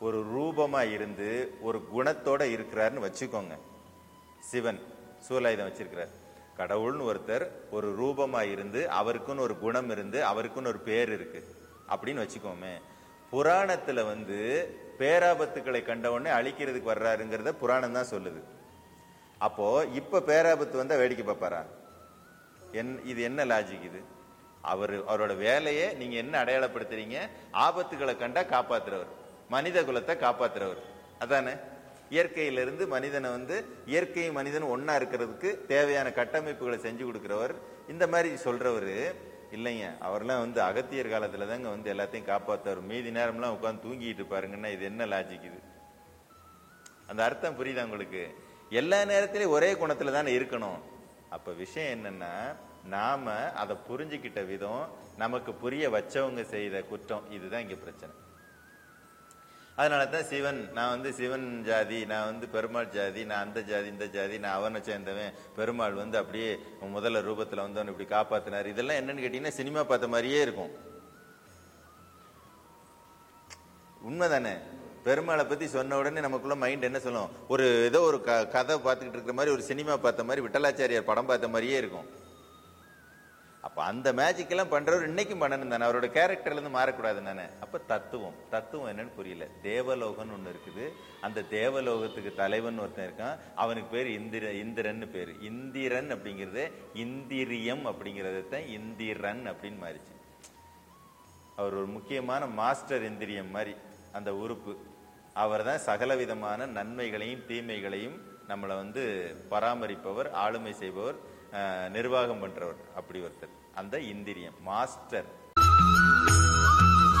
ஒரு ரூபமா இருந்து ஒரு குணத்தோட இருக்கிறாருன்னு வச்சுக்கோங்க சிவன் சூலாயுதம் வச்சிருக்கிறார் கடவுள்னு ஒருத்தர் ஒரு ரூபமா இருந்து அவருக்குன்னு ஒரு குணம் இருந்து அவருக்குன்னு ஒரு பேர் இருக்கு அப்படின்னு வச்சுக்கோமே புராணத்துல வந்து பேராபத்துக்களை கண்ட உடனே அழிக்கிறதுக்கு வர்றாருங்கிறத புராணம் தான் சொல்லுது அப்போ இப்ப பேராபத்து வந்தா வேடிக்கை பார்ப்பாரா என் இது என்ன லாஜிக் இது அவர் அவரோட வேலையை நீங்க என்ன அடையாளப்படுத்துறீங்க ஆபத்துகளை கண்டா காப்பாத்துறவர் மனித குலத்தை காப்பாத்துறவர் அதானே இயற்கையிலிருந்து மனிதனை வந்து இயற்கையும் மனிதனும் ஒண்ணா இருக்கிறதுக்கு தேவையான கட்டமைப்புகளை செஞ்சு கொடுக்கிறவர் இந்த மாதிரி சொல்றவரு இல்லைங்க அவர்லாம் வந்து அகத்தியர் காலத்துல தாங்க வந்து எல்லாத்தையும் காப்பாத்துவார் மீதி நேரம்லாம் உட்கார்ந்து தூங்கிட்டு இருப்பாருங்கன்னா இது என்ன லாஜிக் இது அந்த அர்த்தம் புரியுதா உங்களுக்கு எல்லா நேரத்திலயும் ஒரே குணத்துல தானே இருக்கணும் அப்ப விஷயம் என்னன்னா நாம அதை புரிஞ்சுக்கிட்ட விதம் நமக்கு புரிய வச்சவங்க செய்த குற்றம் இதுதான் இங்க பிரச்சனை அதனால தான் சிவன் நான் வந்து சிவன் ஜாதி நான் வந்து பெருமாள் ஜாதி நான் அந்த ஜாதி இந்த ஜாதி நான் அவனை சேர்ந்தவன் பெருமாள் வந்து அப்படியே முதல்ல ரூபத்துல வந்தவன் இப்படி காப்பாத்தினார் இதெல்லாம் என்னன்னு கேட்டீங்கன்னா சினிமா பார்த்த மாதிரியே இருக்கும் உண்மைதானே பெருமாளை பத்தி சொன்ன உடனே நமக்குள்ள மைண்ட் என்ன சொல்லும் ஒரு ஏதோ ஒரு க- கதை பார்த்துக்கிட்டு இருக்கிற மாதிரி ஒரு சினிமா பார்த்த மாதிரி விட்டலாச்சாரியார் படம் பார்த்த மாதிரியே இருக்கும் அப்ப அந்த மேஜிக் எல்லாம் பண்றவர் இன்னைக்கும் பண்ணணும் தானே அவரோட கேரக்டர்ல இருந்து மாறக்கூடாது தானே அப்ப தத்துவம் தத்துவம் என்னன்னு புரியல தேவலோகம்னு ஒண்ணு இருக்குது அந்த தேவலோகத்துக்கு தலைவன் ஒருத்தன் இருக்கான் அவனுக்கு பேர் இந்திர இந்திரன் பேரு இந்திரன் அப்படிங்கிறது இந்திரியம் அப்படிங்கறது தான் இந்திரன் அப்படின்னு மாறிச்சு அவர் ஒரு முக்கியமான மாஸ்டர் இந்திரியம் மாதிரி அந்த உறுப்பு அவர் தான் சகலவிதமான நன்மைகளையும் தீமைகளையும் நம்மளை வந்து பராமரிப்பவர் ஆளுமை செய்பவர் அஹ், நிர்வாகம் பண்றவர் அப்படி ஒருத்தர் அந்த இந்திரியம் மாஸ்டர்